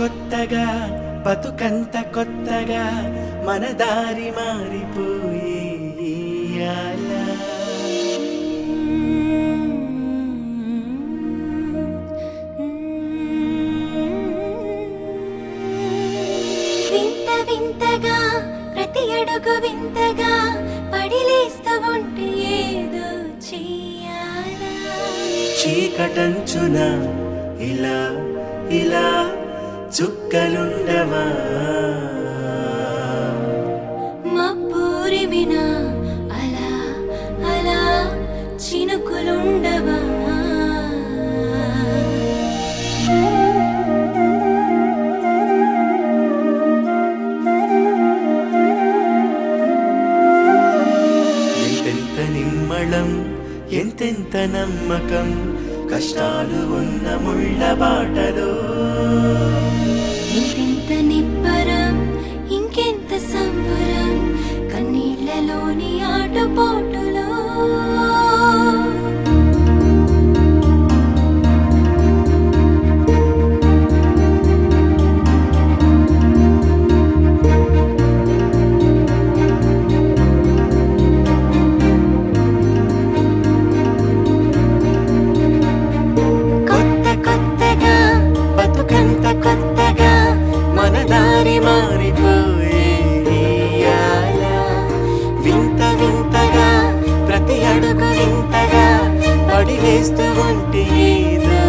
కొత్తగా బతుకంత కొత్తగా మన దారి మారిపోయి ఇయ్యాల. వింత వింతగా ప్రతి అడుగు వింతగా పడిలేస్తూ ఉంటే ఏదో చెయ్యాలా చీకటంచున ఇలా ఇలా చుక్కలుండవా మబ్బూరిమిన అలా అలా చినుకులుండవా ఎంతెంత నిమ్మళం ఎంతెంత నమ్మకం కష్టాలు ఉన్న ముళ్ళ బాటలో ఇంతింత నిబ్బరం ఇంకెంత సంబరం కన్నీళ్లలోని ఆటపోటులో కొత్త కొత్తగా బతుకంత కొత్తగా మన దారి మారిపోయే ఇయ్యాల. వింత వింతగా ప్రతి అడుగు వింతగా పడి వేస్తూ ఉంటే ఏదో